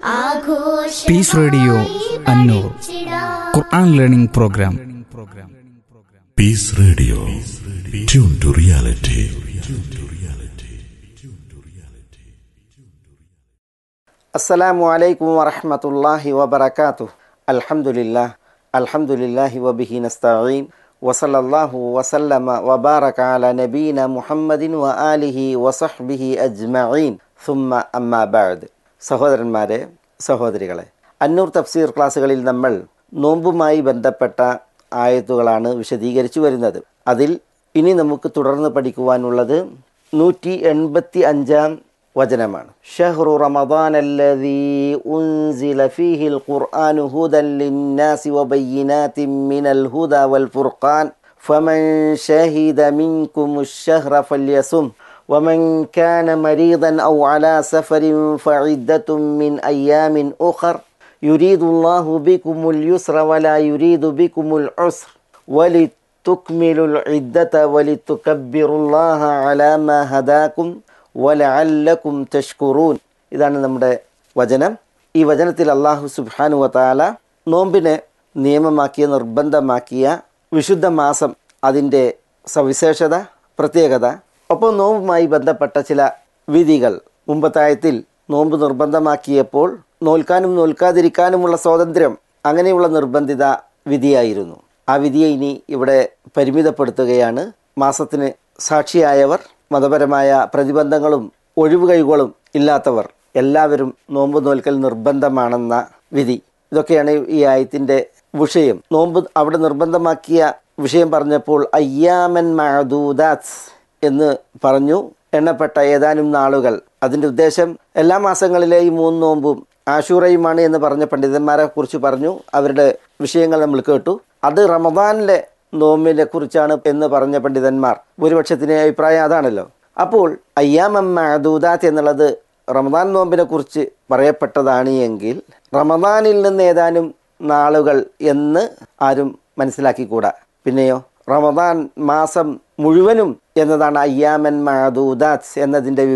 Piece radio Annoor Quran learning programme Peace Radio. Tune to reality. അസ്സലാമു അലൈക്കും വറഹ്മത്തുള്ളാഹി വബറകാതുഹു അൽഹംദുലില്ലാഹ് അൽഹംദുലില്ലാഹി വബിഹി നസ്തഈൻ വസല്ലല്ലാഹു വസല്ലമ വബാറക അല നബീന മുഹമ്മദിൻ വ ആലിഹി വസഹ്ബിഹി അജ്മഈൻ സുമ്മ അമ്മാ ബഅദ് സഹോദരന്മാരെ സഹോദരികളെ അന്നൂർ തഫ്സീർ ക്ലാസ്സുകളിൽ നമ്മൾ നോമ്പുമായി ബന്ധപ്പെട്ട ആയത്തുകളാണ് വിശദീകരിച്ചു വരുന്നത് അതിൽ ഇനി നമുക്ക് തുടർന്ന് പഠിക്കുവാനുള്ളത് നൂറ്റി എൺപത്തി അഞ്ചാം വചനമാണ് ഷഹ്റു റമദാൻ الذي أنزل فيه القرآن هدى للناس وبينات من الهدى والفرقان فمن شهد منكم الشهر فليصم ومن كان مريضا أو على سفر فعدة من أيام أخر يريد الله بكم اليسر ولا يريد بكم العسر ولتكملوا العدة ولتكبروا الله على ما هداكم വലഅല്ലക്കും തഷ്കുറൂൻ ഇതാണ് നമ്മുടെ വചനം ഈ വചനത്തിൽ അള്ളാഹു സുബ്ഹാനു വതാല നോമ്പിനെ നിയമമാക്കിയ നിർബന്ധമാക്കിയ വിശുദ്ധ മാസം അതിൻ്റെ സവിശേഷത പ്രത്യേകത ഒപ്പം നോമ്പുമായി ബന്ധപ്പെട്ട ചില വിധികൾ മുമ്പത്തായത്തിൽ നോമ്പ് നിർബന്ധമാക്കിയപ്പോൾ നോൽക്കാനും നോൽക്കാതിരിക്കാനുമുള്ള സ്വാതന്ത്ര്യം അങ്ങനെയുള്ള നിർബന്ധിത വിധിയായിരുന്നു ആ വിധിയെ ഇനി ഇവിടെ പരിമിതപ്പെടുത്തുകയാണ് മാസത്തിന് സാക്ഷിയായവർ മതപരമായ പ്രതിബന്ധങ്ങളും ഒഴിവുകഴിവുകളും ഇല്ലാത്തവർ എല്ലാവരും നോമ്പ് നോൽക്കൽ നിർബന്ധമാണെന്ന വിധി ഇതൊക്കെയാണ് ഈ ആയത്തിൻ്റെ വിഷയം നോമ്പ് അവിടെ നിർബന്ധമാക്കിയ വിഷയം പറഞ്ഞപ്പോൾ അയ്യാമൻ മഅദൂദാത്ത് എന്ന് പറഞ്ഞു എണ്ണപ്പെട്ട ഏതാനും നാളുകൾ അതിൻ്റെ ഉദ്ദേശം എല്ലാ മാസങ്ങളിലെയും മൂന്ന് നോമ്പും ആശൂറയുമാണ് എന്ന് പറഞ്ഞ പണ്ഡിതന്മാരെ കുറിച്ച് പറഞ്ഞു അവരുടെ വിഷയങ്ങൾ നമ്മൾ കേട്ടു അത് റമദാനിലെ നോമ്പിനെ കുറിച്ചാണ് എന്ന് പറഞ്ഞ പണ്ഡിതന്മാർ ഭൂരിപക്ഷത്തിന് അഭിപ്രായം അതാണല്ലോ അപ്പോൾ അയ്യാമം മഅദൂദാത്ത് എന്നുള്ളത് റമദാൻ നോമ്പിനെ കുറിച്ച് പറയപ്പെട്ടതാണ് എങ്കിൽ റമദാനിൽ നിന്ന് ഏതാനും നാളുകൾ എന്ന് ആരും മനസ്സിലാക്കിക്കൂടാ പിന്നെയോ റമദാൻ മാസം മുഴുവനും എന്നതാണ് അയ്യാമൻ മഅദൂദാത്ത് എന്നതിൻ്റെ